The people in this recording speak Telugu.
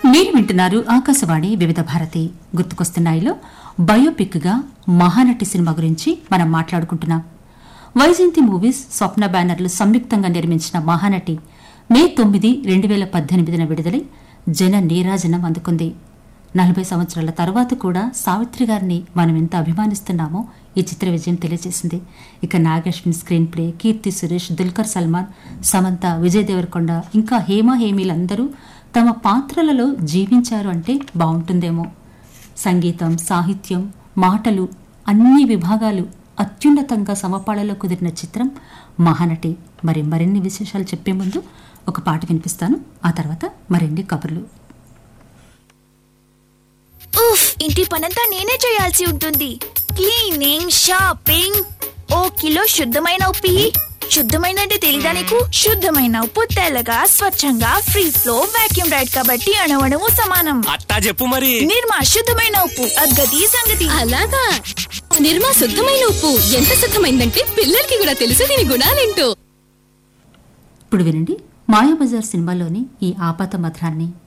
మీరు వింటున్నారు ఆకాశవాణి వివిధ భారతి గుర్తుకొస్తున్నాయిలో బయోపిక్గా మహానటి సినిమా గురించి మనం మాట్లాడుకుంటున్నాం వైజయంతి మూవీస్ స్వప్న బ్యానర్లు సంయుక్తంగా నిర్మించిన మహానటి మే తొమ్మిది రెండు వేల పద్దెనిమిదిన విడుదలై జన నీరాజనం అందుకుంది నలభై సంవత్సరాల తర్వాత కూడా సావిత్రి గారిని మనం ఎంత అభిమానిస్తున్నామో ఈ చిత్ర విజయం తెలియజేసింది ఇక నాగేశ్వన్ స్క్రీన్ ప్లే కీర్తి సురేష్ దుల్కర్ సల్మాన్ సమంత విజయ్ దేవరకొండ ఇంకా హేమ హేమీలందరూ తమ పాత్రలలో జీవించారు అంటే బాగుంటుందేమో సంగీతం సాహిత్యం మాటలు అన్ని విభాగాలు అత్యున్నతంగా సమపాళలో కుదిరిన చిత్రం మహానటి మరి మరిన్ని విశేషాలు చెప్పే ముందు ఒక పాట వినిపిస్తాను ఆ తర్వాత మరిన్ని కబుర్లు ఉఫ్ ఇంటి పనంతా నేనే చేయాల్సి ఉంటుంది క్లీనింగ్ షాపింగ్ ఓ కిలో శుద్ధమైన ఉప్పి శుద్ధమైన అంటే తెలీదా నీకు శుద్ధమైన ఉప్పు తెల్లగా స్వచ్ఛంగా ఫ్రీ ఫ్లో వాక్యూమ్ రైడ్ కాబట్టి అణవణము సమానం అట్టా చెప్పు మరి నిర్మా శుద్ధమైన ఉప్పు అద్గతి సంగతి అలాగా నిర్మా శుద్ధమైన ఉప్పు ఎంత శుద్ధమైందంటే పిల్లలకి కూడా తెలుసు దీని గుణాలేంటో ఇప్పుడు వినండి మాయాబజార్ సినిమాలోని ఈ ఆపాత మధురాన్ని